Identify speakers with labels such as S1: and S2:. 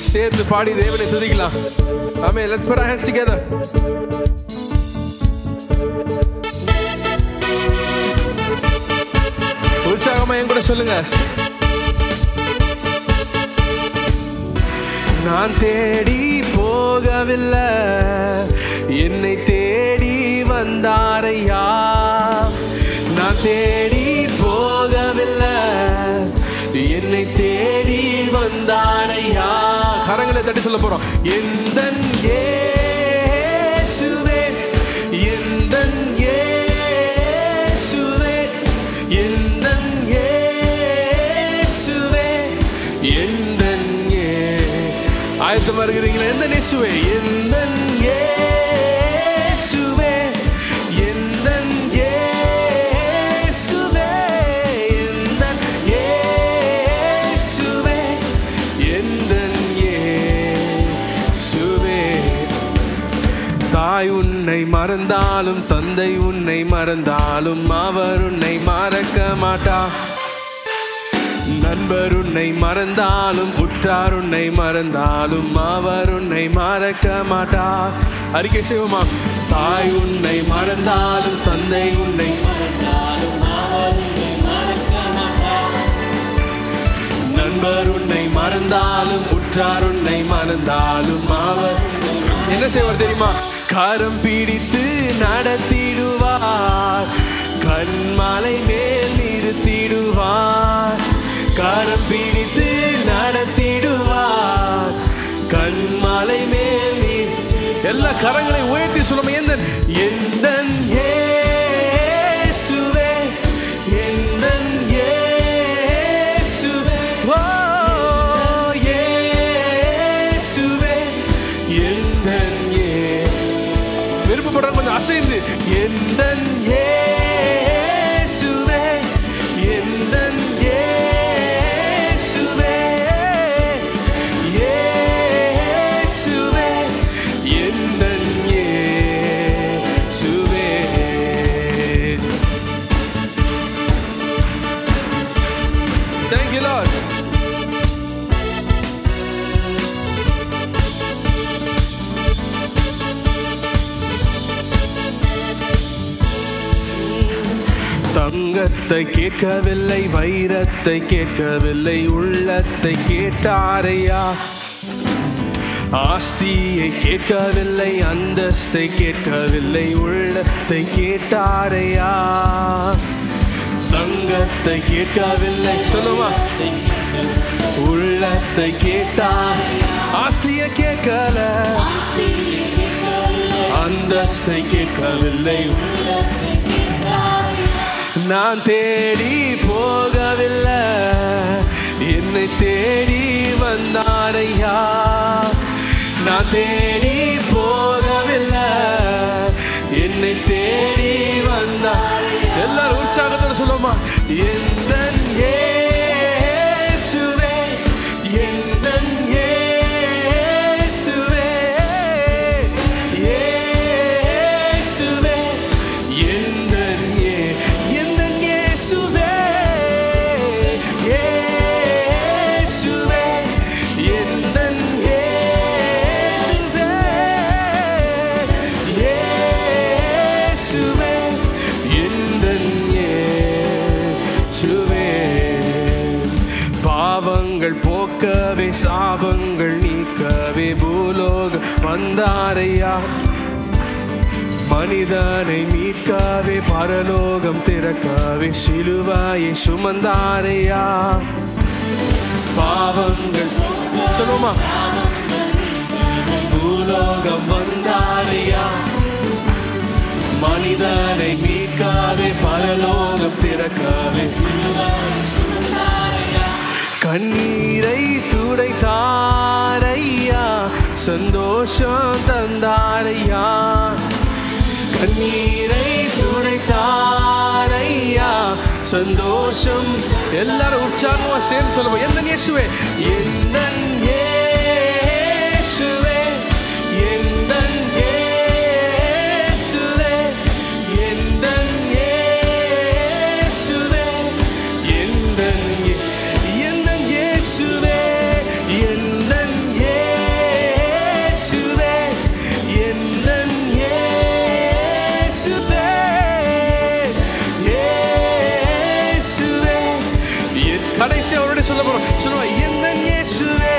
S1: சேர்ந்து பாடி தேவனை துதிக்கலாம் ஆமே let's put our hands together உற்சாகமா என் கூட சொல்லுங்க நான் தேடி போகவில்லை என்னை தேடி வந்தாரையா நான் தேடி போகவில்லை என்னை தேடி வந்தாரையா கரங்களை தட்டி சொல்ல போறோம் எந்த இயேசுவே எந்த இயேசுவே எந்த இயேசுவே எந்த ஆயத்தமா இருக்கிறீங்களா எந்த இயேசுவே எந்த இயேசுவே எந்த இயேசுவே எந்த இயேசுவே எந்த இயேசுவே தாய் உன்னை மறந்தாலும் தந்தை உன்னை மறந்தாலும் அவர் உன்னை மறக்க மாட்டா நண்பர் உன்னை மறந்தாலும் உற்றார் உன்னை மறந்தாலும் அவர் உன்னை மறக்க மாட்டா அறிக்கை செய்வோமா தாய் உன்னை மறந்தாலும் தந்தை உன்னை நண்பர் உன்னை மறந்தாலும் உற்றார் உன்னை மறந்தாலும் அவர் என்ன செய்வார் தெரியுமா கரம் பிடித்து நடத்திடுவார் கண்மலை மேல் நிறுத்திடுவார் கரம் பிடித்து நடத்திடுவார் கண்மலை மேல் நீ- எல்லா கரங்களை உயர்த்தி சொல்லுமா எந்த எந்த இயேசுவே எந்த இயேசுவே ஓ இயேசுவே எந்த இயே- விருப்பப்படுற கொஞ்சம் அசைந்து எந்த இயேசுவே எந்த இயேசுவே இயேசுவே எந்த இயேசுவே Thank you, Lord. தங்கத்தை கேட்கவில்லை வைரத்தை கேட்கவில்லை உள்ளத்தை கேட்டாரையா ஆஸ்தியை கேட்கவில்லை அந்தஸ்தை கேட்கவில்லை உள்ளத்தை கேட்டாரையா தங்கத்தை கேட்கவில்லை சொல்லுமா உள்ளத்தை கேட்டார் ஆஸ்தியை கேட்கல அந்தஸ்தை கேட்கவில்லை நான் தேடி போகவில்லை என்னை தேடி வந்தாரையா நான் தேடி போகவில்லை என்னை தேடி வந்தார் எல்லாரும் உற்சாகத்தோட சொல்லுமா எந்த இயேசுவே எந்த இயேசுவே இயேசுவே எந்த இயே- எந்த இயேசுவே இயேசுவே எந்த இயேசுவே இயேசுவே எந்த இயேசுவே பாவங்கள் போக்கவே சாபங்கள் நீக்கவே பூலோக வந்தாரையா மனிதனை மீட்கவே பரலோகம் திறக்கவே சிலுவாயை சுமந்தாரையா பாவங்கள் சொல்லுமா பூலோகம் வந்தாரையா மனிதனை மீட்கவே பரலோகம் திறக்கவே கண்ணீரை துடைத்தாரையா சந்தோஷம் தந்தாரையா கண்ணீரை துடைத்தாரையா சந்தோஷம் எல்லாரும் உற்சாகமா சேர்ந்து சொல்லுவோம் எந்த இயேசுவே எந்த இயேசுவே எந்த இயேசுவே எந்த இயேசுவே எந்த இயே- எந்த இயேசுவே எந்த இயேசுவே இயேசுவே இயேசுவே என் கடைசி அவருடைய சொல்ல போறோம் சொல்லுவா எந்த இயேசுவே